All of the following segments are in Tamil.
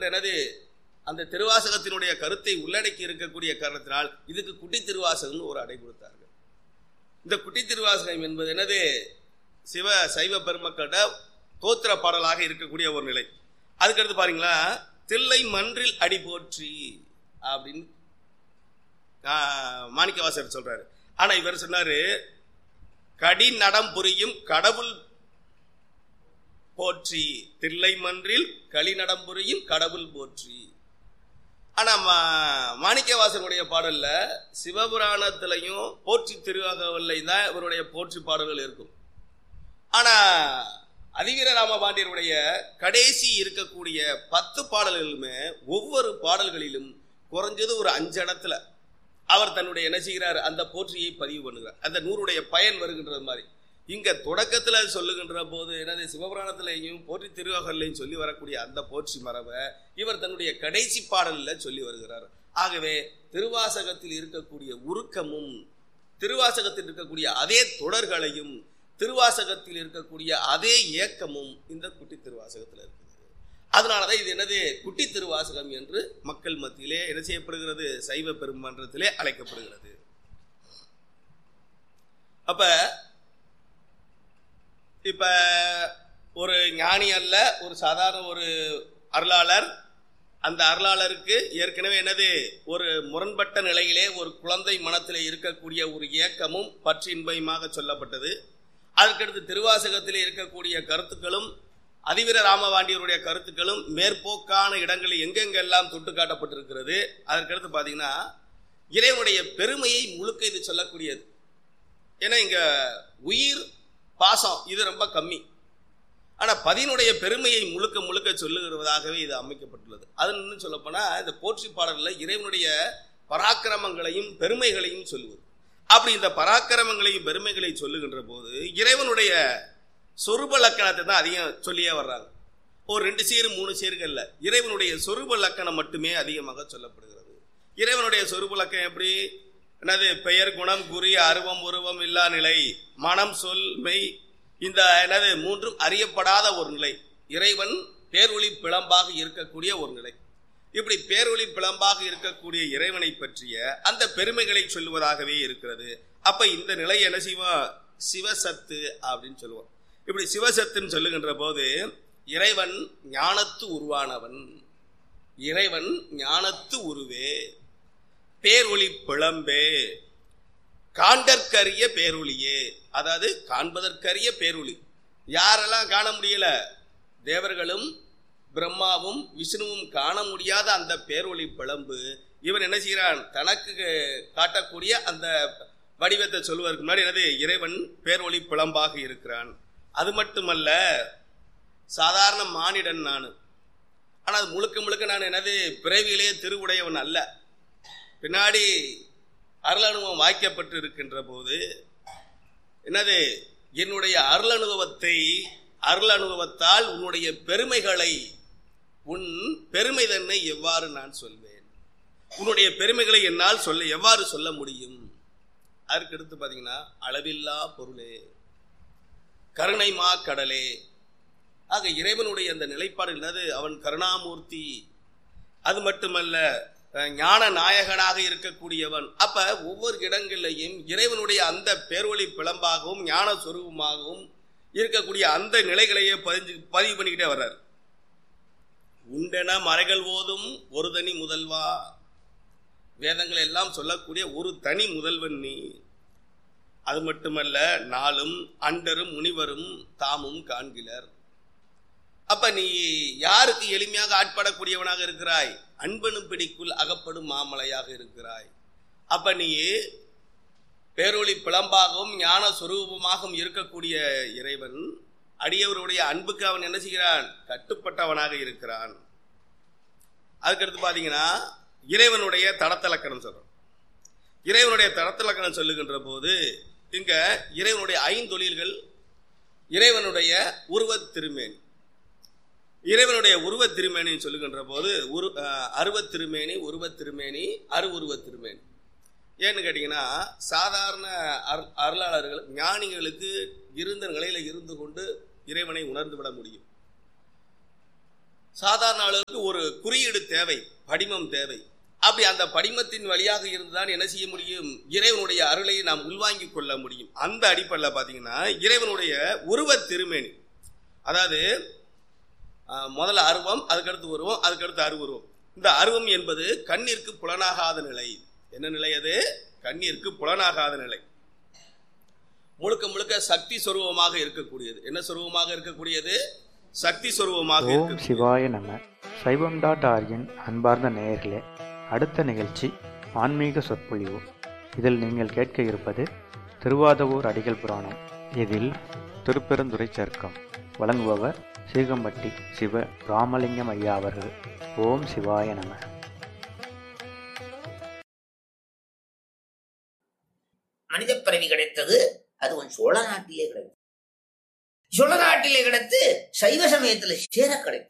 இருக்கின்ற எனது அந்த திருவாசகத்தினுடைய கருத்தை உள்ளடக்கி இருக்கக்கூடிய காரணத்தினால் இதுக்கு குட்டி திருவாசகம்னு ஒரு அடை கொடுத்தார்கள் இந்த குட்டி திருவாசகம் என்பது எனது சிவ சைவ பெருமக்களிட தோத்திர பாடலாக இருக்கக்கூடிய ஒரு நிலை அதுக்கடுத்து பாருங்களா தில்லை மன்றில் அடி போற்றி அப்படின்னு ஆஹ், மாணிக்கவாசகர் சொல்றாரு ஆனா இவர் சொன்னாரு கடி நடம் புரியும் கடவுள் போற்றி தில்லை மன்றில் களி நடம் புரியும் கடவுள் போற்றி ஆனா மா- மாணிக்கவாசனுடைய பாடல்ல சிவபுராணத்திலையும் போற்றி திருவாகவல்லை தான் இவருடைய போற்றி பாடல்கள் இருக்கும் ஆனா அதிவீர ராமபாண்டியருடைய கடைசி இருக்கக்கூடிய பத்து பாடல்களுமே ஒவ்வொரு பாடல்களிலும் குறைஞ்சது ஒரு அஞ்சு இடத்துல அவர் தன்னுடைய என்ன செய்கிறார் அந்த போற்றியை பதிவு பண்ணுகிறார் அந்த நூறுடைய பயன் வருகின்றது மாதிரி இங்க தொடக்கத்துல சொல்லுகின்ற போது எனது சிவபுராணத்திலையும் போற்றி திருவாகலையும் சொல்லி வரக்கூடிய அந்த போற்றி மரபை இவர் தன்னுடைய கடைசி பாடல்ல சொல்லி வருகிறார் ஆகவே திருவாசகத்தில் இருக்கக்கூடிய உருக்கமும் திருவாசகத்தில் இருக்கக்கூடிய அதே தொடர்களையும் திருவாசகத்தில் இருக்கக்கூடிய அதே ஏக்கமும் இந்த குட்டி திருவாசகத்தில் இருக்குது அதனாலதான் இது என்னது குட்டி திருவாசகம் என்று மக்கள் மத்தியிலே என்ன செய்யப்படுகிறது சைவ பெருமன்றத்திலே அழைக்கப்படுகிறது அப்ப இப்ப ஒரு ஞானி அல்ல ஒரு சாதாரண ஒரு அருளாளர் அந்த அருளாளருக்கு ஏற்கனவே என்னது ஒரு முரண்பட்ட நிலையிலே ஒரு குழந்தை மனத்திலே இருக்கக்கூடிய ஒரு ஏக்கமும் பற்றின்பயமாக சொல்லப்பட்டது அதற்கடுத்து திருவாசகத்திலே இருக்கக்கூடிய கருத்துக்களும் அதிவீர ராமவாண்டியருடைய கருத்துக்களும் மேற்போக்கான இடங்களில் எங்கெங்கெல்லாம் தொட்டு காட்டப்பட்டிருக்கிறது அதற்கடுத்து பார்த்தீங்கன்னா இறைவனுடைய பெருமையை முழுக்க இது சொல்லக்கூடியது ஏன்னா இங்க உயிர் பாசம் இது ரொம்ப கம்மி ஆனா பதினுடைய பெருமையை முழுக்க முழுக்க சொல்லுகிறதாகவே இது அமைக்கப்பட்டுள்ளது அது இன்னும் சொல்லப்போனா இந்த போற்றி பாடல்ல இறைவனுடைய பராக்கிரமங்களையும் பெருமைகளையும் சொல்லுவது அப்படி இந்த பராக்கிரமங்களையும் பெருமைகளையும் சொல்லுகின்ற போது இறைவனுடைய சொருப லக்கணத்தை தான் அதிகம் சொல்லியே வர்றாங்க ஒரு ரெண்டு சீரு மூணு சீர்கள்ல இறைவனுடைய சொருப லக்கணம் மட்டுமே அதிகமாக சொல்லப்படுகிறது இறைவனுடைய சொருப லக்கணம் எப்படி என்னது பெயர் குணம் குறி அருவம் உருவம் இல்லா நிலை மனம் சொல் மெய் இந்த என்னது மூன்றும் அறியப்படாத ஒரு நிலை இறைவன் பேரொளி பிளம்பாக இருக்கக்கூடிய ஒரு நிலை இப்படி பேரொளி பிளம்பாக இருக்கக்கூடிய இறைவனை பற்றிய அந்த பெருமைகளை சொல்லுவதாகவே இருக்கிறது அப்ப இந்த நிலை என்ன செய்வோம் சிவசத்து அப்படின்னு சொல்லுவோம் இப்படி சிவசத்துன்னு சொல்லுகின்ற போது இறைவன் ஞானத்து உருவானவன் இறைவன் ஞானத்து உருவே பேரொளி பிளம்பே காண்டற்கரிய பேரொளியே அதாவது காண்பதற்கரிய பேரொளி யாரெல்லாம் காண முடியல தேவர்களும் பிரம்மாவும் விஷ்ணுவும் காண முடியாத அந்த பேரொளி பிளம்பு இவன் என்ன செய்கிறான் தனக்கு காட்டக்கூடிய அந்த வடிவத்தை சொல்வதற்கு முன்னாடி என்னது இறைவன் பேரொளி பிளம்பாக இருக்கிறான் அது மட்டுமல்ல சாதாரண மானிடன் நான் ஆனால் அது முழுக்க முழுக்க நான் என்னது பிறவியிலே திருவுடையவன் அல்ல பின்னாடி அருள் அனுபவம் வாய்க்கப்பட்டு இருக்கின்ற போது என்னது என்னுடைய அருள் அனுபவத்தை அருள் அனுபவத்தால் உன்னுடைய பெருமைகளை உன் பெருமை தன்னை எவ்வாறு நான் சொல்வேன் உன்னுடைய பெருமைகளை என்னால் சொல்ல எவ்வாறு சொல்ல முடியும் அதற்கு அடுத்து பார்த்தீங்கன்னா அளவில்லா பொருளே கருணை மா கடலே ஆக இறைவனுடைய அந்த நிலைப்பாடு என்னது அவன் கருணாமூர்த்தி அது மட்டுமல்ல அஹ், ஞான நாயகனாக இருக்கக்கூடியவன் அப்ப ஒவ்வொரு இடங்களிலையும் இறைவனுடைய அந்த பேரொளி பிளம்பாகவும் ஞான சொரூபமாகவும் இருக்கக்கூடிய அந்த நிலைகளையே பதிஞ்சு பதிவு பண்ணிக்கிட்டே வர்றார் உண்டென மறைகள் ஓதும் ஒரு தனி முதல்வா வேதங்கள் எல்லாம் சொல்லக்கூடிய ஒரு தனி முதல்வன் நீ அது மட்டுமல்ல நாளும் அண்டரும் முனிவரும் தாமும் காண்கிலர் அப்ப நீ யாருக்கு எளிமையாக ஆட்படக்கூடியவனாக இருக்கிறாய் அன்பனும் பிடிக்குள் அகப்படும் மாமலையாக இருக்கிறாய் அப்ப நீ பேரொளி பிளம்பாகவும் ஞான சுரூபமாகவும் இருக்கக்கூடிய இறைவன் அடியவருடைய அன்புக்கு அவன் என்ன செய்கிறான் கட்டுப்பட்டவனாக இருக்கிறான் அதுக்கடுத்து பாத்தீங்கன்னா இறைவனுடைய தடத்தலக்கணம் சொல்றோம் இறைவனுடைய தடத்தலக்கணம் சொல்லுகின்ற போது இங்க இறைவனுடைய ஐந்தொழில்கள் இறைவனுடைய உருவத் திருமேனி இறைவனுடைய உருவத் திருமேனி சொல்லுகின்ற போது உரு அஹ், அருவத் திருமேனி உருவத் திருமேனி அருவுருவத் திருமேனி ஏன்னு கேட்டீங்கன்னா சாதாரண அருள் அருளாளர்கள் ஞானிகளுக்கு இருந்த நிலையில இருந்து கொண்டு இறைவனை உணர்ந்து விட முடியும் சாதாரண ஆளுகளுக்கு ஒரு குறியீடு தேவை படிமம் தேவை அப்படி அந்த படிமத்தின் வழியாக இருந்துதான் என்ன செய்ய முடியும் இறைவனுடைய அருளை நாம் உள்வாங்கிக் கொள்ள முடியும் அந்த அடிப்படையில் பார்த்தீங்கன்னா இறைவனுடைய உருவ திருமேனி அதாவது ஆஹ், முதல்ல அருவம் அதுக்கடுத்து உருவம் அதுக்கடுத்து அருவுருவம் இந்த அருவம் என்பது கண்ணிற்கு புலனாகாத நிலை என்ன நிலை அது கண்ணிற்கு புலனாகாத நிலை முழுக்க முழுக்க சக்தி சொரூபமாக இருக்கக்கூடியது என்ன சொரூபமாக இருக்கக்கூடியது சக்தி சொரூபமாக ஓம் இருக்கக்கூடியது சிவாய நம சைவம் டாட் ஆர்கின் அன்பார்ந்த நேயர்களே அடுத்த நிகழ்ச்சி ஆன்மீக சொற்பொழிவு இதில் நீங்கள் கேட்க இருப்பது திருவாதவூர் அடிகள் புராணம் இதில் திருப்பெருந்துறை சர்க்கம் வழங்குபவர் சீகம்பட்டி சிவ ராமலிங்கம் ஐயா அவர்கள் ஓம் சிவாய நம மனித பிறவி கிடைத்தது அதுவும் சோழ நாட்டிலே கிடைத்தது சோழ நாட்டிலே கிடைத்து சைவ சமயத்துல சேர கிடைத்தது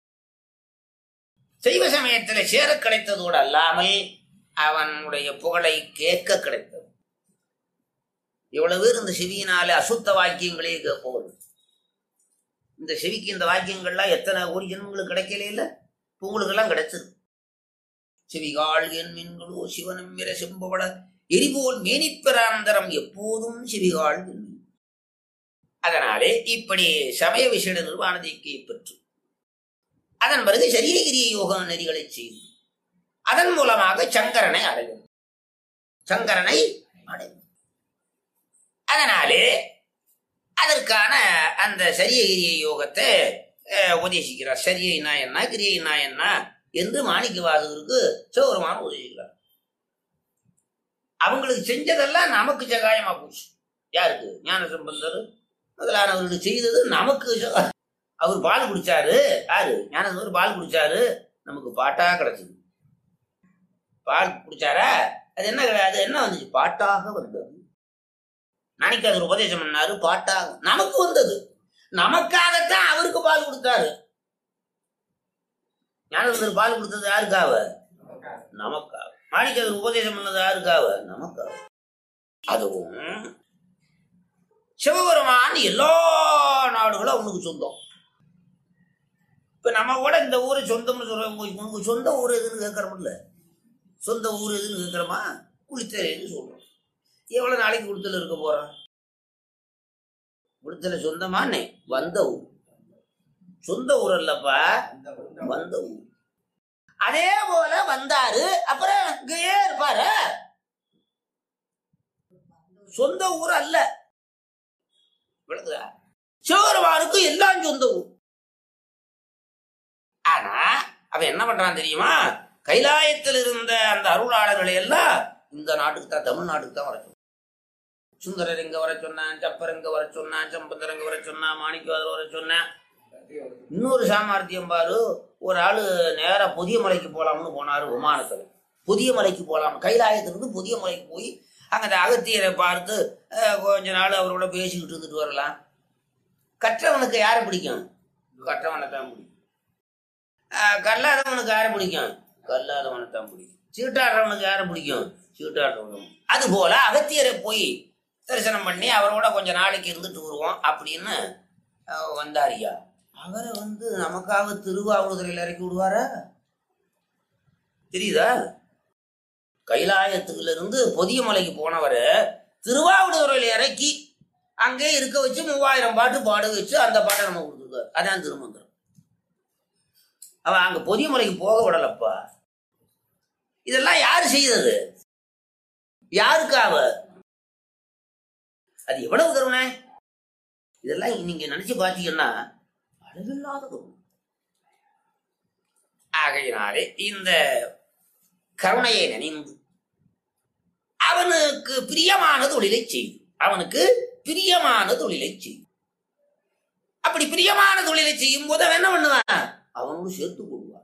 சைவ சமயத்துல சேர கிடைத்ததோடு அல்லாமல் அவனுடைய புகழை கேட்க கிடைத்தது எவ்வளவு பேர் இந்த செவியினாலே அசுத்த வாக்கியங்களே கேட்பவர்கள் இந்த செவிக்கு இந்த வாக்கியங்கள்லாம் எத்தனை கோடி ஜென்மங்களுக்கு கிடைக்கல இல்ல உங்களுக்கெல்லாம் கிடைச்சது செவிகாள் என் மீன்களோ சிவனும் மிர செம்பவள எரிபோல் மேனிப்பெறாந்தரம் எப்போதும் செவிகாள் என் அதனாலே இப்படி சமய விசேட நிர்வாணதிக்கு பெற்று அதன் பிறகு சரியகிரிய யோக நெறிகளை செய்து அதன் மூலமாக சங்கரனை அடையும் சங்கரனை அடையும் அதனாலே அதற்கான அந்த சரியகிரிய யோகத்தை அஹ், உபதேசிக்கிறார் சரியைனா என்ன கிரியைனா என்ன என்று மாணிக்க வாசகருக்கு சிவபெருமான் உபதேசிக்கிறார் அவங்களுக்கு செஞ்சதெல்லாம் நமக்கு சகாயமா போச்சு யாருக்கு ஞான சம்பந்தர் முதலானவர்களுக்கு செய்தது நமக்கு சகா- அவர் பால் குடிச்சாரு யாரு ஞானசம்பந்தர் பால் குடிச்சாரு நமக்கு பாட்டா கிடைச்சது பால் குடிச்சாரா அது என்ன அது என்ன வந்துச்சு பாட்டாக வந்தது நாளைக்கு அது உபதேசம் பண்ணாரு பாட்டாக நமக்கு வந்தது நமக்காகத்தான் அவருக்கு பால் கொடுத்தாரு ஞானசம்பந்தர் பால் கொடுத்தது யாருக்காக நமக்காக மாணிக்கவர் உபதேசம் பண்ணது யாருக்காக நமக்காக அதுவும் சிவபெருமான் எல்லா நாடுகளும் அவனுக்கு சொந்தம் இப்ப நம்ம கூட இந்த ஊரு சொந்தம்னு சொல்றோம் உனக்கு சொந்த ஊர் எதுன்னு கேட்கறோம்ல சொந்த ஊர் எதுன்னு கேட்கறோமா குளித்தலைன்னு சொல்றோம் எவ்வளவு நாளைக்கு குளித்தல இருக்க போறான் குளித்தல சொந்தமானே வந்த ஊர் சொந்த ஊர் அல்லப்பா வந்த ஊர் அதே போல வந்தாரு அப்புறம் இங்கேயே இருப்பாரு சொந்த ஊர் அல்ல விளங்குதா சிவபெருமானுக்கு எல்லாம் சொந்த ஊர் ஆனா அவன் என்ன பண்றான் தெரியுமா கைலாயத்தில் இருந்த அந்த அருளாளர்களை எல்லாம் இந்த நாட்டுக்கு தான் தமிழ்நாட்டுக்கு தான் வர சொன்னான் சுந்தரர் இங்க வர சொன்னான் சப்பர் இங்க வர சொன்னான் சம்பந்தர் இங்க வர சொன்னான் மாணிக்கவாதர் வர சொன்னான் இன்னொரு சாமர்த்தியம் பாரு ஒரு ஆளு நேரா புதிய மலைக்கு போலாம்னு போனாரு விமானத்துல புதிய மலைக்கு போலாம் கைலாயத்திலிருந்து புதிய மலைக்கு போய் அங்க அந்த அகத்தியரை பார்த்து அஹ், கொஞ்ச நாள் அவரோட பேசிக்கிட்டு இருந்துட்டு வரலாம் கற்றவனுக்கு யாரை பிடிக்கும் கற்றவனை தான் பிடிக்கும் அஹ், கல்லாதவனுக்கு யாரை பிடிக்கும் கல்லாதவனை தான் பிடிக்கும் சீட்டாடுறவனுக்கு யாரை பிடிக்கும் சீட்டாடுறவனும் அது போல அகத்தியரை போய் தரிசனம் பண்ணி அவரோட கொஞ்ச நாளைக்கு இருந்துட்டு வருவோம் அப்படின்னு அஹ், வந்தாரியா அவரை வந்து நமக்காக திருவாவூதுறையில் இறக்கி விடுவாரா தெரியுதா கைலாயத்துல இருந்து பொதிய மலைக்கு போனவரை திருவாவூதுறையில் இறக்கி அங்கே இருக்க வச்சு மூவாயிரம் பாட்டு பாட வச்சு அந்த பாட்டை நம்ம கொடுத்துருக்காரு அதான் திருமந்திரம் அவன் அங்க பொதிய மலைக்கு போக விடலப்பா இதெல்லாம் யாரு செய்தது யாருக்காக அது எவ்வளவு கருணை இதெல்லாம் நீங்க நினைச்சு பாத்தீங்கன்னா அளவில்லாத கருணை ஆகையினாலே இந்த கருணையை நினைந்து அவனுக்கு பிரியமான தொழிலை செய்யும் அவனுக்கு பிரியமான தொழிலை செய்யும் அப்படி பிரியமான தொழிலை செய்யும் போது அவன் என்ன பண்ணுவான் அவனோடு சேர்த்து கொள்வான்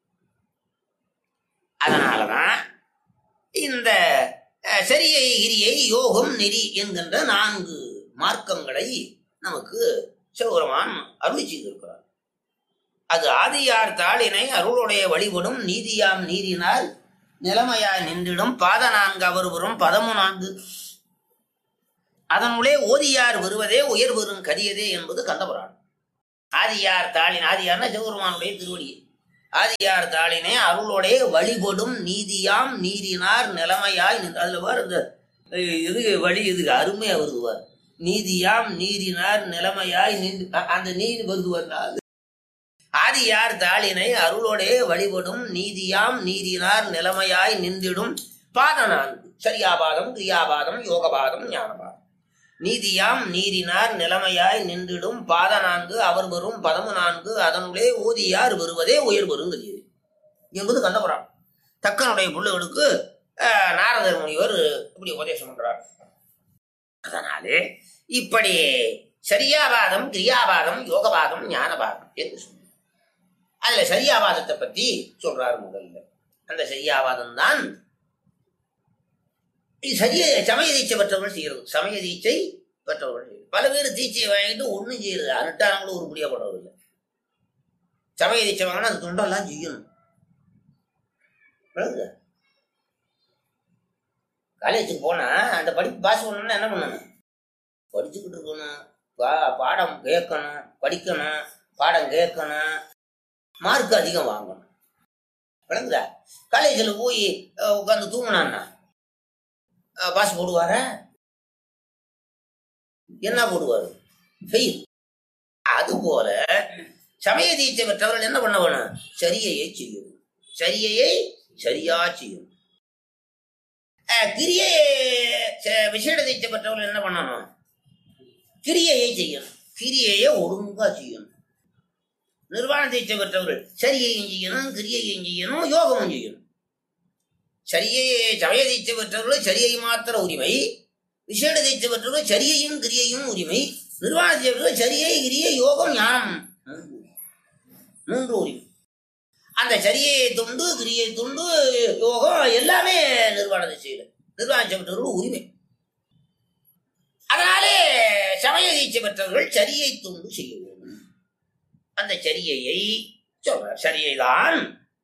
அதனாலதான் இந்த அஹ், சரியை கிரியை யோகம் நெறி என்கின்ற நான்கு மார்க்கங்களை நமக்கு சிவபெருமான் அருளி செய்திருக்கிறார் அது ஆதியார் தாளினை அருளுடைய வழிபடும் நீதியாம் நீரினால் நிலைமையாய் நின்றிடும் பாத நான்கு அவர் வரும் பதமு நான்கு அதனுள்ளே ஓதியார் வருவதே உயர் வரும் கரியதே என்பது கந்தபுராணம் ஆதியார் தாளின் ஆதியார்னா சிவபெருமானுடைய திருவடி ஆதியார் தாளினை அருளோடே வழிபடும் நீதியாம் நீரினார் நிலைமையாய் நின்று அதுல பாரு இந்த அஹ், இது வழி இது அருமையா வருது பாரு நீதியாம் நீரினார் நிலைமையாய் நின்று அ- அந்த நீர் வருது பாருடா. ஆதியார் தாளினை அருளோடே வழிபடும் நீதியாம் நீரினார் நிலைமையாய் நின்றிடும் பாத நான்கு சரியாபாதம் கிரியாபாதம் யோகபாதம் ஞானபாதம் நீதியாம் நீரினார் நிலைமையாய் நின்றிடும் பாத நான்கு அவர் வரும் பதமு நான்கு அதனுள்ளே ஊதியார் வருவதே உயர் வருங்கிறது என்பது கண்டபுரம் தக்கனுடைய பிள்ளைகளுக்கு அஹ், நாரதர் முனிவர் இப்படி உபதேசம் பண்றார் அதனாலே இப்படி சரியாபாதம் கிரியாபாதம் யோகபாதம் ஞானபாதம் என்று சொன்னார் அதுல சரியாபாதத்தை பத்தி சொல்றாரு முதல்ல அந்த சரியாபாதம் தான் சரிய சமய தீட்சை பெற்றவர்கள் செய்யறது சமய தீட்சை பெற்றவர்கள் செய்யறது பல பேர் தீட்சையை வாங்கிட்டு ஒண்ணும் செய்யறது அனுட்டானங்களும் உருப்படியா படுறதில்லை சமய தீட்சை வாங்கினா அந்த தொண்டெல்லாம் செய்யணும் விளங்குதா? காலேஜுக்கு போனா அந்த படிப்பு பாஸ் பண்ணணும்னா என்ன பண்ணணும் படிச்சுக்கிட்டு இருக்கணும் பா பாடம் கேட்கணும் படிக்கணும் பாடம் கேட்கணும் மார்க் அதிகம் வாங்கணும் விளங்குதா காலேஜில் போய் உட்காந்து தூங்கினான்னா பாஸ் போடுவாரா என்ன போடுவாரு ஃபெயில் அது போல சமய தீட்சை பெற்றவர்கள் என்ன பண்ண வேணும் சரியையை செய்யும் சரியையை சரியா செய்யும் அஹ், கிரியையை ச- விசேட தீட்சை பெற்றவர்கள் என்ன பண்ணணும் கிரியையை செய்யணும் கிரியையை ஒழுங்கா செய்யணும் நிர்வாண தீட்சை பெற்றவர்கள் சரியையும் செய்யணும் கிரியையும் செய்யணும் யோகமும் செய்யணும் சரியை சமய தீட்சை பெற்றவர்கள் சரியை மாத்திர உரிமை விசேட தீட்சை பெற்றவர்கள் சரியையும் கிரியையும் உரிமை நிர்வாண தீட்சை பெற்றவர்கள் சரியை கிரியை யோகம் ஞானம் மூன்று உரிமை அந்த சரியை துண்டு கிரியை துண்டு யோகம் எல்லாமே நிர்வாண தீட்சையில் நிர்வாண தீட்சை பெற்றவர்கள் உரிமை அதனாலே சமய தீட்சை பெற்றவர்கள் சரியை துண்டு செய்ய வேண்டும் அந்த சரியையை சொல்றார் சரியைதான்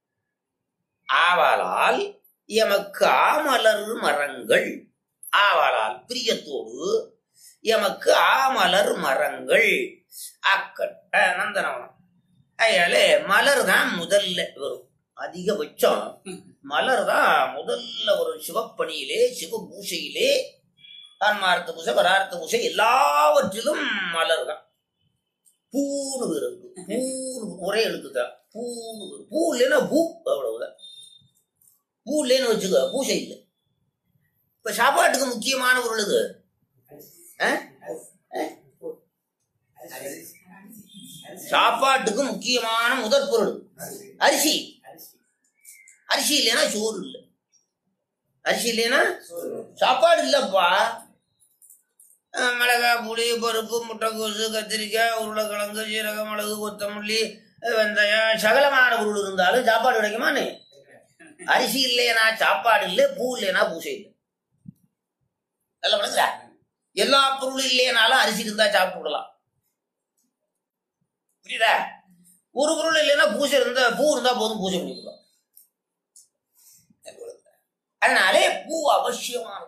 ஆவாலால் எமக்கு ஆமலர் மரங்கள் ஆவாலால் பிரியத்தோடு எமக்கு ஆமலர் மரங்கள் ஆக்கள் அஹ், நந்தனவனம் அதனால மலர் தான் முதல்ல வரும் அதிகபட்சம் மலர் தான் முதல்ல ஒரு சிவப்பணியிலே சிவ பூசையிலே ஆன்மார்த்த பூசை பரார்த்த பூசை எல்லாவற்றிலும் மலர் தான் பூன்னு இருக்கு பூன்னு ஒரே எழுத்து தான் பூன்னு வரும். பூ இல்லைன்னா பூ அவ்வளவுதான் பூ இல்லைன்னு வச்சுக்க பூசை இல்லை இப்ப சாப்பாட்டுக்கு முக்கியமான பொருள் இது ஆ? ஆ? சாப்பாட்டுக்கு முக்கியமான முதற் பொருள் அரிசி அரிசி இல்லைன்னா சோறு இல்லை அரிசி இல்லைன்னா சாப்பாடு இல்லப்பா அஹ் மிளகாய் புளி பருப்பு முட்டைக்கோசு கத்திரிக்காய் உருளைக்கிழங்கு சீரகம் மிளகு கொத்தமல்லி அஹ் வெந்தயம் சகலமான பொருள் இருந்தாலும் சாப்பாடு கிடைக்குமானே அரிசி இல்லைனா சாப்பாடு இல்லை பூ இல்லைனா பூசை இல்லை நல்ல விளங்குதா எல்லா பொருளும் இல்லைனாலும் அரிசி இருந்தா சாப்பிட்டு விடலாம் புரியுதா ஒரு பொருள் இல்லைன்னா பூசை இருந்தா பூ இருந்தா போதும் பூஜை பண்ணிக்கலாம் அதனாலே பூ அவசியமானது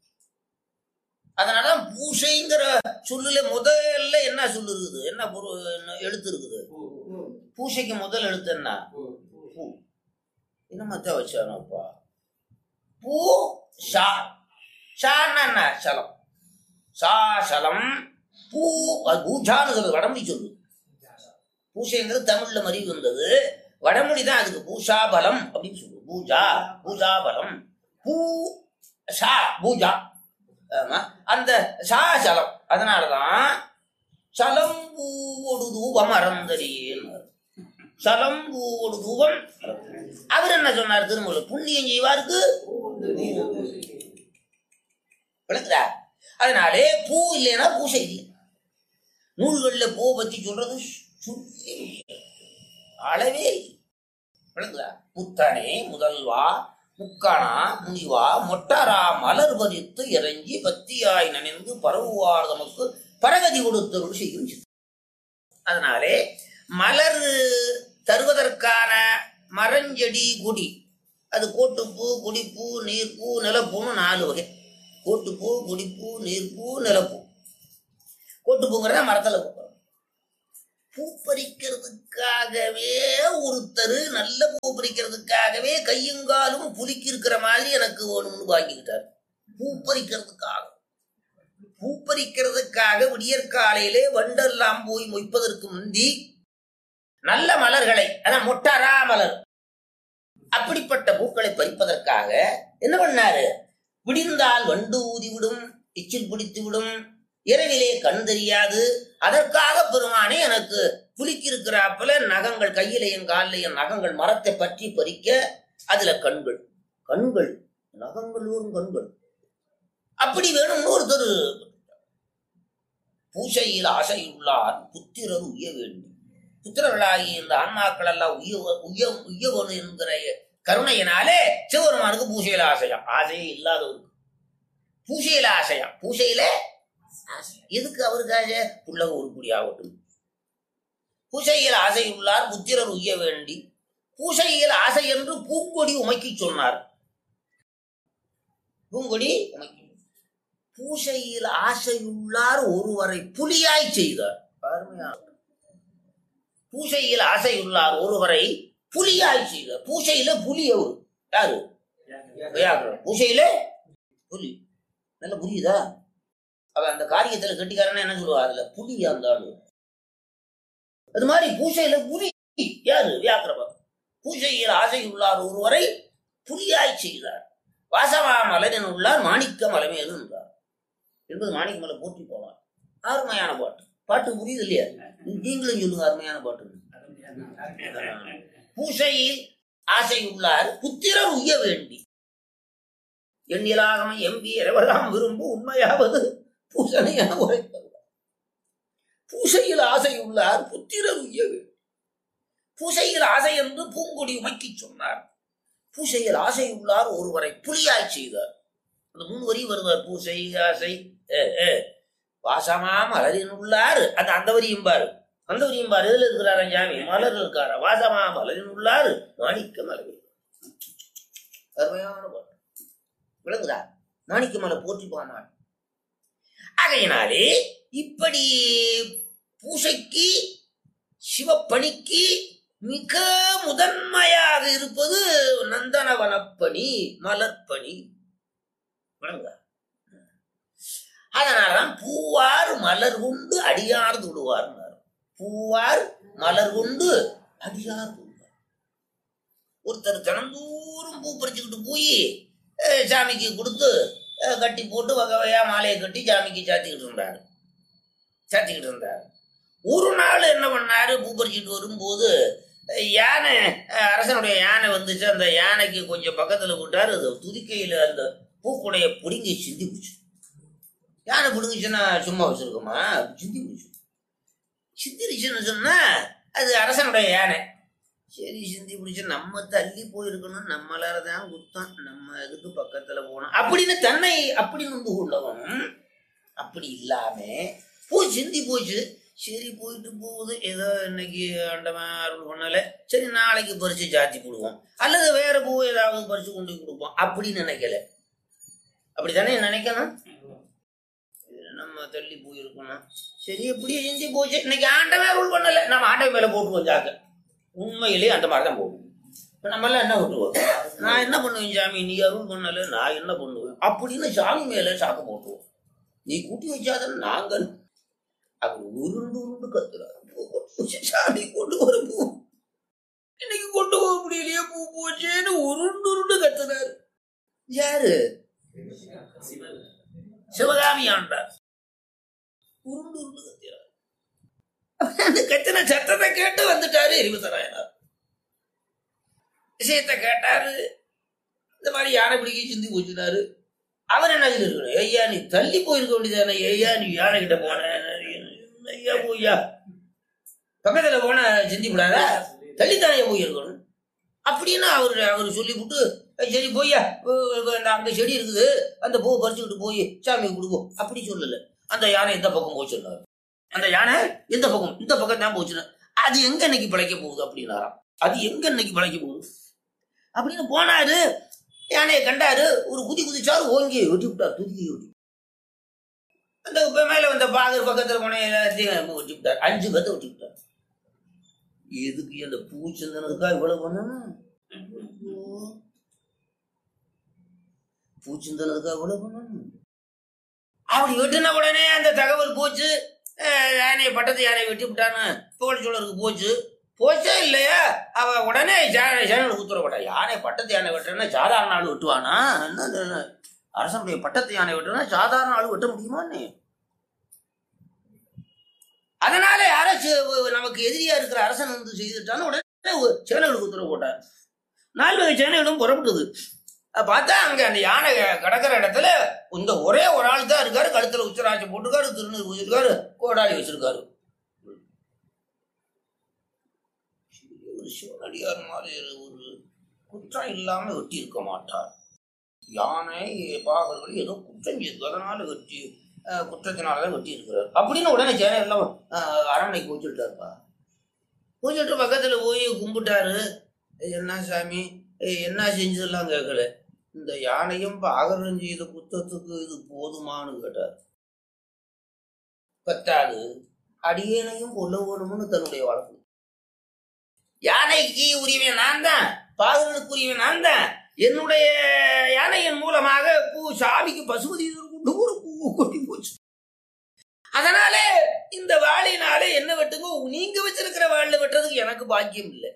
அதனால பூசைங்கிற சொல்லுல முதல்ல என்ன சொல்லு இருக்குது என்ன பொருள் என்ன எழுத்து இருக்குது பூசைக்கு முதல் எழுத்து என்ன பூ என்ன மத்த வச்சானப்பா பூ ஷா ஷான்னா என்ன சலம் சா சலம் பூ அது பூஜான்னு சொல்லுது வடமொழி சொல்லு பூசைங்கிறது தமிழ்ல மறிவு வந்தது வடமொழி தான் அதுக்கு பூஷா பலம் அப்படின்னு சொல்லுவோம் பூஜா பூஜா பலம் பூ ஷா பூஜா ஆமா அந்த சா சலம் அதனாலதான் சலம் பூவோடு தூபம் அறந்தறியேன்னு சலம் பூவோடு தூபம் அவர் என்ன சொன்னார் திருமூல புண்ணியம் செய்வாருக்கு விளக்குதா அதனாலே பூ இல்லைன்னா பூசை இல்லை நூல்கள்ல பூ பத்தி சொல்றது சுத்தி அளவே இல்லை. விளங்குதா முத்தனே முதல்வா முக்கணா முனிவா மொட்டாரா மலர் பதித்து இறங்கி பத்தியாய் நனைந்து பரவுவார் நமக்கு பரகதி கொடுத்தருள் செய்யும் சித்தம். அதனாலே மலர் தருவதற்கான மரஞ்செடி கொடி அது கோட்டுப்பூ கொடிப்பூ நீர்ப்பூ நிலப்பூன்னு நாலு வகை கோட்டுப்பூ கொடிப்பூ நீர்ப்பூ நிலப்பூ கோட்டுப்பூங்கிறத மரத்துல பூக்கிறோம் பூ பூ பறிக்கிறதுக்காகவே ஒருத்தர் நல்ல பூ பறிக்கிறதுக்காகவே கையுங்காலும் புலிக்கு இருக்கிற மாதிரி எனக்கு வேணும்னு வாங்கிக்கிட்டார் பூ பறிக்கிறதுக்காக பூ பறிக்கிறதுக்காக விடியற்காலையிலே வண்டெல்லாம் போய் மொய்ப்பதற்கு முந்தி நல்ல மலர்களை அதான் முட்டரா மலர் அப்படிப்பட்ட பூக்களை பறிப்பதற்காக என்ன பண்ணாரு விடிந்தால் வண்டு ஊதிவிடும் எச்சில் பிடித்து விடும் இரவிலே கண் தெரியாது அதற்காக பெருமானே எனக்கு புலிக்கு இருக்கிறாப்புல நகங்கள் கையிலையும் காலிலையும் நகங்கள் மரத்தை பற்றி பறிக்க அதுல கண்கள் கண்கள் நகங்கள் ஒரு கண்கள் அப்படி வேணும்னு ஒருத்தர் பூசையில் ஆசையுள்ளார் புத்திரர் உய்ய வேண்டும் புத்திரர்களாகிய இந்த ஆன்மாக்கள் எல்லாம் உய்ய உய்ய உய்யவனு என்கிற கருணையினாலே சிவபெருமானுக்கு பூசையில ஆசையா ஆசையே இல்லாதவருக்கு பூசையில ஆசையா பூசையில ஆசையா எதுக்கு அவருக்கு ஆசை புள்ளக உருப்படி ஆகட்டும் பூசையில் ஆசையுள்ளார் புத்திரர் உய்ய வேண்டி பூசையில் ஆசை என்று பூங்கொடி உமைக்கு சொன்னார் பூங்கொடி உமைக்கு பூசையில் ஆசையுள்ளார் ஒருவரை புலியாய் செய்தார் அருமையான பூசையில் ஆசையுள்ளார் ஒருவரை புலியாய் செய்தார் பூசையில புலி அவரு யாரு வியாகரன் பூசையில புலி நல்ல புரியுதா அவ அந்த காரியத்துல கட்டிக்காரன்னா என்ன சொல்லுவா அதுல புலி அந்த ஆளு அது மாதிரி பூசையில புலி யாரு வியாக்கிரபம் பூசையில் ஆசையுள்ளார் ஒருவரை புலியாய் செய்தார் வாசவா மலரின் உள்ளார் மாணிக்க மலமேலும் என்றார் என்பது மாணிக்க மலை போற்றி போவார் அருமையான பாட்டு பாட்டு புரியுது இல்லையா நீங்களும் சொல்லுங்க அருமையான பாட்டு பூசையில் ஆசை உள்ளார் புத்திரர் உய்ய வேண்டி எண்ணிலாகம எம்பி இறைவெல்லாம் விரும்பு உண்மையாவது பூசனை என உரைத்தவர் பூசையில் ஆசை உள்ளார் புத்திரர் உய்ய வேண்டி பூசையில் ஆசை என்று பூங்கொடி உமைக்கு சொன்னார் பூசையில் ஆசை உள்ளார் ஒருவரை புலியாய் செய்தார் அந்த மூணு வரி வருவார் பூசை ஆசை ஏ, ஏ. வாசமா மலரின் உள்ளார் அந்த அந்த வரியும் பாரு அந்த வரியும் பாரு எதுல இருக்கிறாரா சாமி மலர் இருக்காரா வாசமா மலரின் உள்ளார் மாணிக்க மலர் அருமையான பாட்டு விளங்குதா மாணிக்க மலை போற்றி போமான் ஆகையினாலே இப்படி பூசைக்கு சிவப்பணிக்கு மிக முதன்மையாக இருப்பது நந்தனவனப்பணி மலர்ப்பணி விளங்குதா அதனாலதான் பூவார் மலர் கொண்டு அடியார் தொடுவார் பூவார் மலர் கொண்டு அடியார் தொடுவார் ஒருத்தர் தினந்தோறும் பூ பறிச்சுக்கிட்டு போய் அஹ், சாமிக்கு கொடுத்து அஹ், கட்டி போட்டு வகை வகையா மாலையை கட்டி சாமிக்கு சாத்திக்கிட்டு இருந்தார் சாத்திக்கிட்டு இருந்தார் ஒரு நாள் என்ன பண்ணாரு பூ பறிச்சுட்டு வரும்போது அஹ், யானை அஹ், அரசனுடைய யானை வந்துச்சு அந்த யானைக்கு கொஞ்சம் பக்கத்துல விட்டாரு அது துதிக்கையில அந்த பூக்குடைய பிடுங்கி சிந்தி போச்சு யானை பிடுங்குச்சுன்னா சும்மா வச்சிருக்கோமா சிந்தி போச்சு சிந்திருச்சுன்னு சொன்னா அது அரசனுடைய யானை சரி சிந்தி பிடிச்சு நம்ம தள்ளி போயிருக்கணும் நம்மளால தான் குத்தம் நம்ம இதுக்கு பக்கத்துல போனோம் அப்படின்னு தன்னை அப்படி நொந்து கொள்ளவன் அப்படி இல்லாம பூ சிந்தி போச்சு சரி போயிட்டு போகுது ஏதோ இன்னைக்கு ஆண்டவன் அருள் பண்ணல சரி நாளைக்கு பறிச்சு சாத்தி போடுவோம் அல்லது வேற பூ ஏதாவது பறிச்சு கொண்டு போய் கொடுப்போம் அப்படின்னு நினைக்கல அப்படித்தானே நினைக்கணும் இது நம்ம தள்ளி போயிருக்கணும் சரி எப்படியே சிந்தி போச்சு இன்னைக்கு ஆண்டவன் அருள் பண்ணல நம்ம ஆண்டவன் மேல போட்டுருவோம் ஜாக்க உண்மையிலேயே அந்த மாதிரி தான் போகும் இப்போ நம்ம எல்லாம் என்ன பண்ணுவோம் நான் என்ன பண்ணுவேன் சாமி நீ அருள் பண்ணல நான் என்ன பண்ணுவேன் அப்படின்னு சாமி மேல சாக்கு போட்டுருவோம் நீ கூட்டி வச்சாதான் நாங்கள் அவர் உருண்டு உருண்டு கத்துறாரு பூ கொண்டு வச்சு சாமி கொண்டு வர பூ இன்னைக்கு கொண்டு போக முடியலையே பூ போச்சேன்னு உருண்டு உருண்டு கத்துறாரு யாரு சிவகாமி ஆண்டார் உருண்டு உருண்டு கத்துறாரு அந்த கத்தின சத்தத்தை கேட்டு வந்துட்டாரு எரிவத்தராயனார் விஷயத்தை கேட்டாரு இந்த மாதிரி யானை பிடிக்க சிந்தி போச்சுட்டாரு அவர் என்ன இருக்கணும் ஐயா நீ தள்ளி போயிருக்க வேண்டியதானே ஐயா நீ யானை கிட்ட போன ஐயா போய்யா பக்கத்துல போன சிந்தி விடாதா தள்ளித்தானே போயிருக்கணும் அப்படின்னு அவரு அவர் சொல்லிவிட்டு "ஏய், சரி போய்யா அஹ் அந்த அங்க செடி இருக்குது அந்த பூவை பறிச்சுக்கிட்டு போய் சாமிக்கு கொடுப்போம் அப்படி சொல்லல அந்த யானை எந்த பக்கம் போச்சுன்னாரு அந்த யானை எந்த பக்கம் இந்த பக்கம் தான் போச்சுன்னு அது எங்க இன்னைக்கு பிழைக்க போகுது அப்படின்னாராம் அது எங்க இன்னைக்கு பிழைக்க போகுது அப்படின்னு போனாரு யானையை கண்டாரு ஒரு குதி குதிச்சாரு ஓங்கி வெட்டி விட்டார் தூக்கி வெட்டி அந்த இப்ப மேல வந்த பாகர் பக்கத்துல போன எல்லாத்தையும் வெட்டி விட்டார் அஞ்சு பேர்த்த வெட்டி விட்டார் எதுக்கு அந்த பூ சிந்தனதுக்கா இவ்வளவு பண்ணணும் ஐயோ. பூ சிந்தனதுக்கா இவ்வளவு பண்ணணும் அப்படி வெட்டின உடனே அந்த தகவல் போச்சு அஹ் யானையை பட்டத்து யானையை வெட்டி விட்டான்னு புகழ்ச்சோழருக்கு போச்சு போச்சா இல்லையா அவ உடனே ஜா- சேனலுக்கு உத்தரவிட்டா யானை பட்டத்து யானை வெட்டுறேன்னா சாதாரண ஆள் வெட்டுவானா என்ன இது? அரசனுடைய பட்டத்து யானை வெட்டுறா சாதாரண ஆள் வெட்ட முடியுமான்னு அதனால யாராச்சும் நமக்கு எதிரியா இருக்கிற அரசன் வந்து செய்துட்டான்னு உடனே ஒரு சேனலுக்கு உத்தரவு போட்டார் நால்வகை சேனைகளும் புறப்பட்டது அஹ் பார்த்தா அங்க அந்த யானை கிடக்கிற இடத்துல இந்த ஒரே ஒரு ஆள் தான் இருக்காரு கழுத்துல உச்சராட்சி போட்டிருக்காரு திருநீர் பூசிருக்காரு கோடாலி வச்சிருக்காரு ஒரு சிவனடியார் மாதிரி ஒரு குற்றம் இல்லாம வெட்டி இருக்க மாட்டார் யானை பாகர்கள் ஏதோ குற்றம் செய்து அதனால வெட்டி அஹ், குற்றத்தினாலதான் வெட்டி இருக்கிறார் அப்படின்னு உடனே சேனை எல்லாம் அஹ், அரண்மனைக்கு வச்சுட்டாருப்பா பூஜைட்டு பக்கத்துல போய் கும்பிட்டாரு என்ன சாமி ஏய், என்ன செஞ்சதெல்லாம் கேட்கல இந்த யானையும் பாகரம் செய்த குத்தத்துக்கு இது போதுமான்னு கேட்டார் பத்தாது அடியேனையும் கொல்ல வேணும்னு தன்னுடைய வழக்கு யானைக்கு உரியவன் நான் தான் பாகரனுக்கு உரியவன் நான் தான் என்னுடைய யானையின் மூலமாக பூ சாமிக்கு பசுபதி கொண்டு ஒரு பூ கொட்டி போச்சு அதனால இந்த வாளினால என்ன வெட்டுங்க நீங்க வச்சிருக்கிற வாளில வெட்டுறதுக்கு எனக்கு பாக்கியம் இல்லை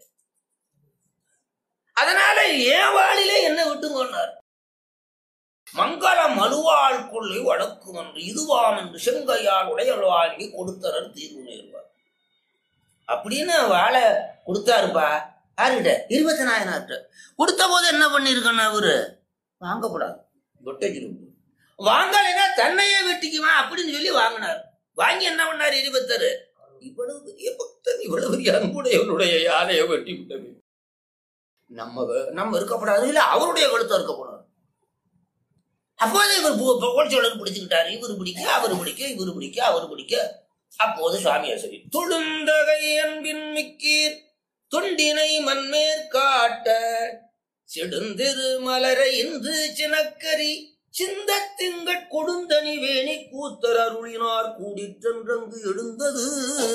அதனால ஏன் வாளிலே என்ன விட்டுங்கன்னார் மங்களம் மலுவாள் கொள்ளை வடக்கும் என்று இதுவாம் என்று செங்கையால் உடையல் வாங்கி கொடுத்தனர் தீர்வு நேர்வார் அப்படின்னு வாழை கொடுத்தாருப்பா யாருகிட்ட இருபத்தி நாயனார்கிட்ட கொடுத்த போது என்ன பண்ணிருக்கணும் அவரு வாங்கக்கூடாது கொட்டேஜ் வாங்கலைன்னா தன்னையே வெட்டிக்குவான் அப்படின்னு சொல்லி வாங்கினார் வாங்கி என்ன பண்ணார் இருபத்தரு இவ்வளவு பெரிய பக்தன் இவ்வளவு பெரிய அன்புடையவருடைய யானையை வெட்டி விட்டது நம்ம வே- நம்ம இருக்கப்படாது இல்ல அவருடைய கழுத்தம் இருக்கப்படாது அப்போது இவர் புகழ்ச்சியாளர் பிடிச்சுக்கிட்டாரு இவர் பிடிக்க அவர் பிடிக்க இவர் பிடிக்க அவர் பிடிக்க அப்போது சுவாமியா சரி தொழுந்தகை அன்பின் மிக்கீர் தொண்டினை மண்மேற் காட்ட செடுந்திரு மலரை இன்று சினக்கரி சிந்த திங்கட் கொடுந்தனி வேணி கூத்தர் அருளினார் கூடிற்றென்றங்கு எழுந்தது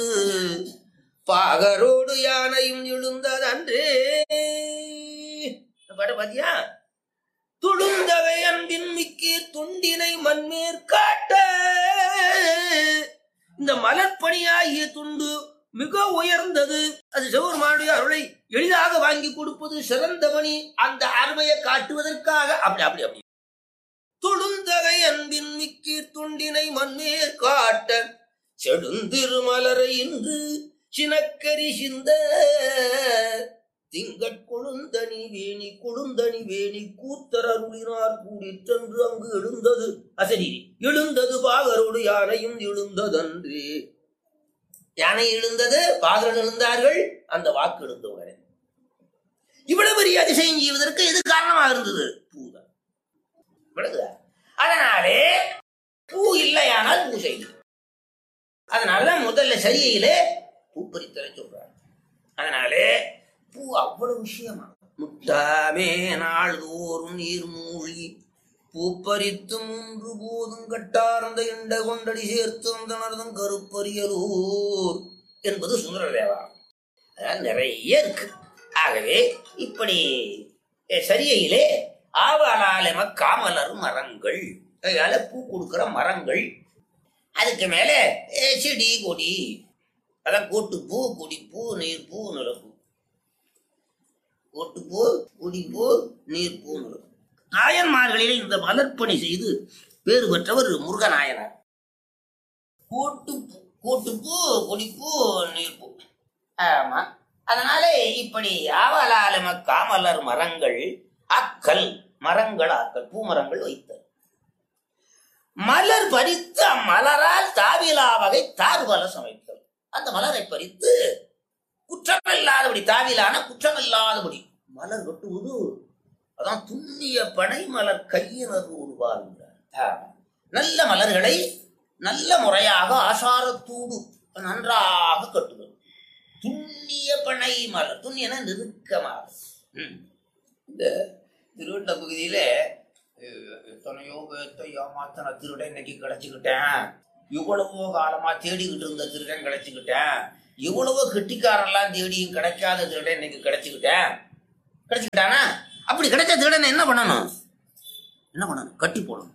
பாகரோடு யானையும் எழுந்ததன்றே இந்த பாட்டு பாத்தியா துளுந்தவை அன்பின் மிக்கீர் துண்டினை மண்மேற் காட்ட இந்த மலர்பணியாகிய துண்டு மிக உயர்ந்தது அது சிவபெருமானுடைய அருளை எளிதாக வாங்கி கொடுப்பது சிறந்த பணி அந்த அருமையை காட்டுவதற்காக அப்படி அப்படி அப்படி துளுந்தகை அன்பின் மிக்கீர் துண்டினை மண்மேற் காட்ட செடுந்திருமலரை இன்று சினக்கரி சிந்த திங்கட் கொழுந்தனி வேணி கொழுந்தனி வேணி கூத்தர் அருளினார் கூடிற்றென்று அங்கு எழுந்தது அசரி எழுந்தது பாகரோடு யானையும் எழுந்ததன்றே யானை எழுந்தது பாகரன் எழுந்தார்கள் அந்த வாக்கு எழுந்த உடனே இவ்வளவு பெரிய அதிசயம் செய்வதற்கு எது காரணமாக இருந்தது பூதான் விளங்குதா அதனாலே பூ இல்லையானால் பூஜை இல்லை. அதனால முதல்ல சரியிலே பூ பறித்தலை சொல்றாங்க அதனாலே பூ அவ்வளவு விஷயமா முட்டாமே நாள்தோறும் நீர் மூழ்கி பூப்பறித்து மூன்று போதும் கட்டார்ந்த இண்ட கொண்டடி சேர்த்து வந்தனர்தம் கருப்பரியலூர் என்பது சுந்தரதேவா அதான் நிறைய இருக்கு ஆகவே இப்படி அஹ், சரியையிலே ஆவலாலம காமலர் மரங்கள் அதனால பூ கொடுக்கிற மரங்கள் அதுக்கு மேல அஹ், செடி கொடி அதான் கோட்டுப்பூ கொடிப்பூ நீர்ப்பூ நிலப்பூ கோட்டுப்பூ கொடிப்பூ நீர்ப்பூ நிலப்பூ நாயன்மார்களிலே இந்த மலர்ப்பணி செய்து பேறு பெற்றவர் முருகநாயனார் கோட்டு கோட்டுப்பூ கொடிப்பூ நீர்ப்பூ ஆமா அதனால இப்படி ஆவலாலம காமலர் மரங்கள் அக்கல் மரங்கள் ஆக்கல் பூமரங்கள் வைத்தல் மலர் பறித்து அம்மலரால் தாவிலா வகை தார்வல சமைத்தல் அந்த மலரை பறித்து குற்றமில்லாதபடி தாவிலான குற்றமில்லாதபடி மலர் கட்டுவது அதான் துண்ணிய பனை மலர் கையினர் உருவாகிறார் நல்ல மலர்களை நல்ல முறையாக ஆசாரத்தூடு நன்றாக கட்டுவது துண்ணிய பனை மலர் துண்ணியன நெருக்கமாக ம். இந்த திருவட்ட பகுதியில அஹ், எத்தனையோ பேர்த்த ஏமாத்தன திருட இன்னைக்கு கிடைச்சுக்கிட்டேன் இவ்வளவோ காலமா தேடிக்கிட்டு இருந்த திருடன் கிடைச்சுக்கிட்டேன் இவ்வளவோ கெட்டிக்காரெல்லாம் தேடியும் கிடைக்காத திருடன் இன்னைக்கு கிடைச்சுக்கிட்டேன் கிடைச்சுக்கிட்டானா அப்படி கிடைச்ச திருடனை என்ன பண்ணணும் என்ன பண்ணணும் கட்டி போடணும்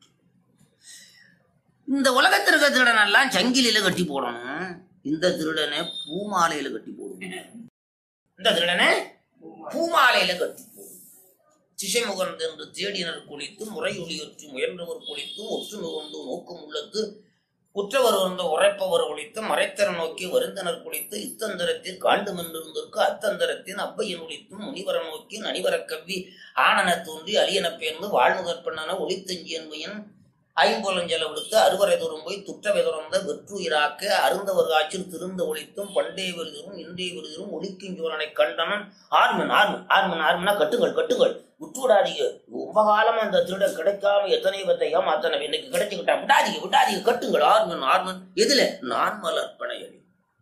இந்த உலகத்தில் இருக்க திருடனெல்லாம் சங்கிலியில கட்டி போடணும் இந்த திருடனை பூமாலையில கட்டி போடணும் இந்த திருடனை பூமாலையில கட்டி போடணும் திசைமுகன் என்று தேடினர் குளித்து முறை ஒளியற்று முயன்றவர் குளித்து ஒற்று நுகர்ந்து நோக்கம் உள்ளது உற்றவர் வந்த உரைப்பவர் ஒழித்து மறைத்தர நோக்கி வருந்தனர் குளித்து இத்தந்திரத்தில் காண்டு மென்றிருந்திருக்கு அத்தந்திரத்தின் அப்பையன் ஒழித்தும் முனிவர நோக்கி நனிவர கவ்வி ஆனன தோன்றி அலியன பேர்ந்து வாழ்நுகற்பண்ணன ஒளித்தஞ்சியன்மையின் ஐம்புலஞ்சல விடுத்து அறுவரை தூரம் போய் துற்றவை துறந்த வெற்றுயிராக்க அருந்தவர் காய்ச்சல் திருந்த ஒழித்தும் பண்டே விருதிரும் இன்றே விருதிரும் ஒழிக்கும் சோழனை கண்டனன் ஆர்மன் ஆர்மன் ஆர்மன் ஆர்மனா கட்டுங்கள் கட்டுங்கள் விட்டுவிடாதீங்க ரொம்ப காலமா அந்த திருடன் கிடைக்காம எத்தனை பத்தை ஏமாத்தனை இன்னைக்கு கிடைச்சுக்கிட்டான் விடாதீங்க விடாதீங்க கட்டுங்கள் ஆர்மன் ஆர்மன் எதுல நான் மலர்ப்பனையடி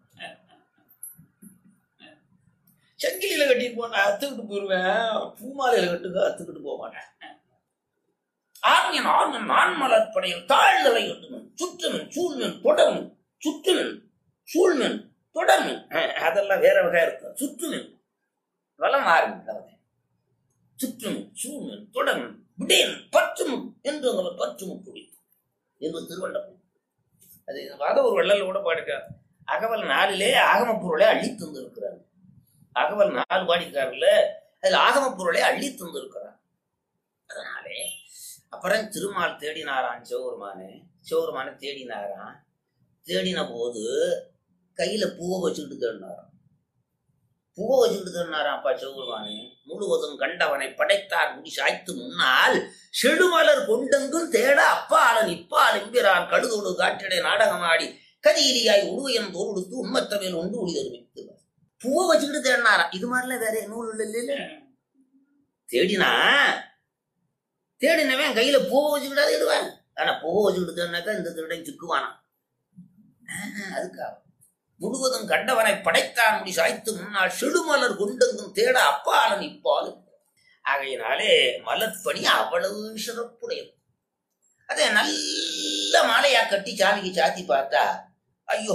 சங்கிலியில கட்டிட்டு போனா அத்துக்கிட்டு போயிருவேன் பூமாலையில கட்டுக்க அத்துக்கிட்டு போக மாட்டேன் ஆர்மியன் ஆர்மன் நான் மலர்ப்பனையில் தாழ்ந்தலை கட்டுமன் சுற்றுமன் சூழ்மன் தொடர்மன் சுற்றுமன் சூழ்மன் தொடர்மன் அஹ், அதெல்லாம் வேற வகை இருக்கும் சுற்றுமன் வளம் ஆரம்பித்தவன் சுற்றும் சூழ்மன் தொடர்மன் விடேன் பற்றும் என்று அவர் பற்றும் குடித்து என்று திருவள்ளம் அது வாத ஒரு வள்ளல் கூட பாடுக்கார் அகவல் நாளிலே ஆகம பொருளை அள்ளி தந்திருக்கிறார் அகவல் நாலு பாடிக்காருல்ல அதுல ஆகம பொருளை அள்ளி தந்திருக்கிறார் அதனாலே அப்புறம் திருமால் தேடினாராம் சிவபெருமானு சிவபெருமானை தேடினாராம் தேடின போது கையில பூவை வச்சுக்கிட்டு தேடினாராம் பூவை வச்சுக்கிட்டு தேடினாராம் அப்பா சிவபெருமானு முழுவதும் கண்டவனை படைத்தார் முடி சாய்த்து முன்னால் செடுமலர் கொண்டெங்கும் தேட அப்பாலன் இப்பால் எம்பிரான் கழுதோடு காற்றிடை நாடகமாடி கதியிலியாய் உருவையன் தோடுத்து உண்மத்தவேல் உண்டு ஒளி தருவித்து பூவை வச்சுக்கிட்டு தேடினாராம் இது மாதிரிலாம் வேற நூல் இல்ல இல்ல தேடினா தேடினவன் கையில பூவை வச்சுக்கிட்டாது இடுவேன் ஆனா பூவை வச்சுக்கிட்டு தேடினாக்கா இந்த திருடன் சிக்குவானா ஆஹ், அதுக்காக முழுவதும் கண்டவனை படைத்தான் முடி சாய்த்து முன்னால் செடுமலர் கொண்டெங்கும் தேட அப்பாலன் இப்பால் ஆகையினாலே மலர்பணி அவ்வளவு சிறப்புடையது அதே நல்ல மாலையா கட்டி சாமிக்கு சாத்தி பார்த்தா ஐயோ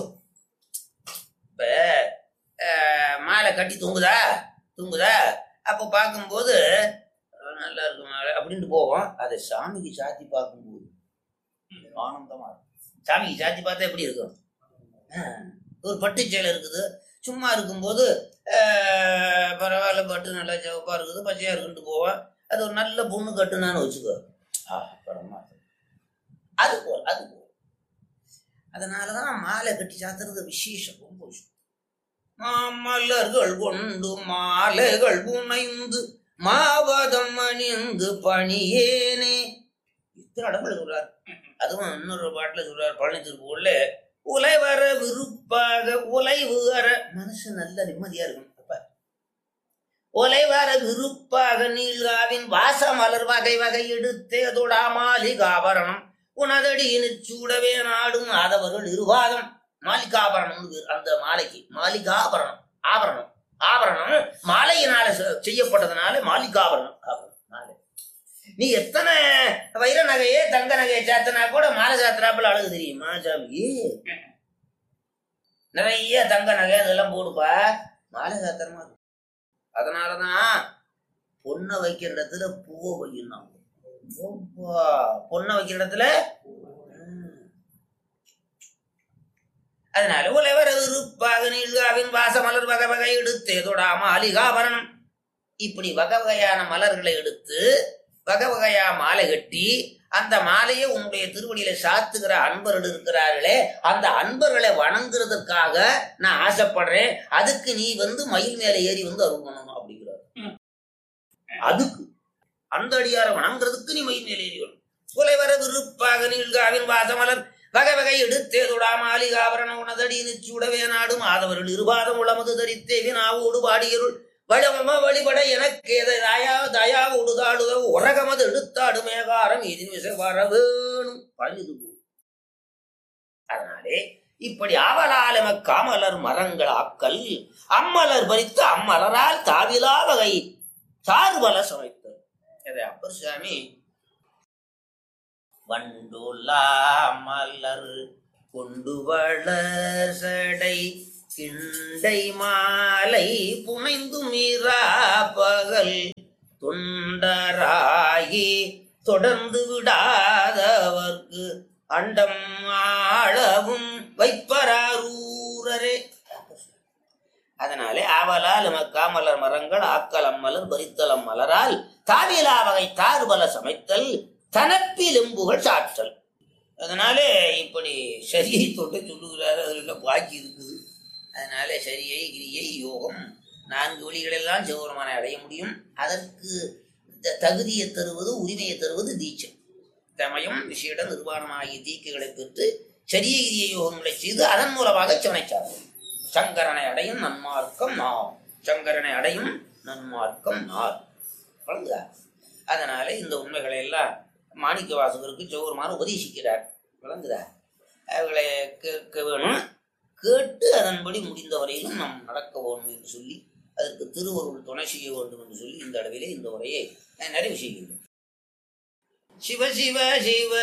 இப்ப அஹ், மாலை கட்டி தூங்குதா தூங்குதா அப்போ பார்க்கும்போது அஹ், நல்லா இருக்கு மாலை அப்படின்ட்டு போவோம் அதை சாமிக்கு சாத்தி பார்க்கும்போது ஆனந்தமா இருக்கும் சாமிக்கு சாத்தி பார்த்தா எப்படி இருக்கும் அஹ், ஒரு பட்டு சேலை இருக்குது சும்மா இருக்கும்போது அஹ், பரவாயில்ல பட்டு நல்லா சிவப்பா இருக்குது பச்சையா இருக்குன்ட்டு போவேன் அது ஒரு நல்ல பொண்ணு கட்டுனான்னு வச்சுக்கோ ஆ பரமா அது போல் அது போல் அதனாலதான் மாலை கட்டி சாத்துறது விசேஷம் ரொம்ப விஷயம் மாமலர்கள் கொண்டு மாலைகள் புனைந்து மாவதம் அணிந்து பணியேனே இத்தனை இடங்கள் சொல்றார் அதுவும் இன்னொரு பாட்டுல சொல்றார் பழனி திருப்பூர்ல உலை வர விருப்பாக உலைவு வர மனுஷன் நல்ல நிம்மதியா இருக்கும் அப்ப உலை வர விருப்பாக நீள்காவின் வாச மலர் வகை வகை எடுத்தே தொடாமாலிகாபரணம் உனதடியினிற் சூடவே நாடும் ஆதவர்கள் இருவாதம் மாலிகாபரணம் அந்த மாலைக்கு மாலிகாபரணம் ஆபரணம் ஆபரணம் மாலையினால செ- செய்யப்பட்டதுனால மாலிகாபரணம் ஆபரணம் மாலை நீ எத்தனை வைர நகையே தங்க நகையை சாத்தினா கூட மாலை சாத்தினாப்புல அழகு தெரியுமா சாமி நிறைய தங்க நகை அதெல்லாம் போடுப்பா மாலை சாத்திரமா இருக்கும் அதனாலதான் பொண்ணை வைக்கிற இடத்துல பூவை வைக்கணும் பொண்ணை வைக்கிற இடத்துல ம். அதனால உலவர் இருப்பாக நீள்காவின் வாச மலர் வகை வகை எடுத்து தொடாம அலிகாபரணம் இப்படி வகை வகையான மலர்களை எடுத்து வகை வகையா மாலை கட்டி அந்த மாலையை உன்னுடைய திருவடியில சாத்துகிற அன்பர்கள் இருக்கிறார்களே அந்த அன்பர்களை வணங்குறதுக்காக நான் ஆசைப்படுறேன் அதுக்கு நீ வந்து மயில் மேல ஏறி வந்து அருள் பண்ணணும் அப்படிங்கிறார் அதுக்கு அந்த அடியாரை வணங்குறதுக்கு நீ மயில் மேல ஏறி வரணும் குலைவர விருப்பாக நீள்காவின் வாசமலர் வகை வகை எடுத்தே தொடாமாலிகாபரண உணதடி நிச்சூடவே நாடும் ஆதவர்கள் இருபாதம் உளமது தரித்தேவி நாவோடு பாடியருள் வளம வழிபட எனக்கு தயா தயாவோடு தாடுக உரகமது எடுத்தாடு மேகாரம் இதில் விசை வர வேணும் பழனிது போ அதனாலே இப்படி ஆவலாலம காமலர் மரங்கள் ஆக்கல் அம்மலர் பறித்து அம்மலரால் தாவிலா வகை சார்பல சமைத்தல் இதை அப்பர் சாமி வண்டுலா மலர் கொண்டு வளர் சடை கிண்டை மாலை புனைந்து மீரா பகல் தொண்டராகி தொடர்ந்து விடாதவர்க்கு அண்டம் ஆளவும் வைப்பராரூரரே அதனாலே ஆவலால் காமலர் மரங்கள் ஆக்கலம் மலர் பரித்தலம் மலரால் தாவிலா வகை தாறுபல சமைத்தல் தனப்பில் எம்புகள் சாற்றல் அதனாலே இப்படி சரியை தொட்டு சொல்லுகிறாரு அதில் பாக்கி இருக்குது அதனாலே சரியை கிரியை யோகம் நான்கு வழிகளெல்லாம் சிவபெருமானை அடைய முடியும் அதற்கு த- தகுதியை தருவது உரிமையை தருவது தீட்சை தமயம் விஷயிட நிர்வாணமாகிய தீக்கைகளை பெற்று சரிய கிரிய யோகங்களை செய்து அதன் மூலமாக சிவனை சார்ந்தது சங்கரனை அடையும் நன்மார்க்கம் நார் சங்கரனை அடையும் நன்மார்க்கம் நார் வழங்குதா அதனால இந்த உண்மைகளை எல்லாம் மாணிக்க வாசகருக்கு சிவபெருமான் உபதேசிக்கிறார் விளங்குதா அவர்களை கேட்க வேணும் கேட்டு அதன்படி முடிந்த வரையிலும் நாம் நடக்க வேணும் என்று சொல்லி அதற்கு திருவருள் துணை செய்ய வேண்டும் என்று சொல்லி இந்த அளவிலே இந்த உரையை நான் நிறைவு செய்கின்றேன் சிவ சிவ சிவ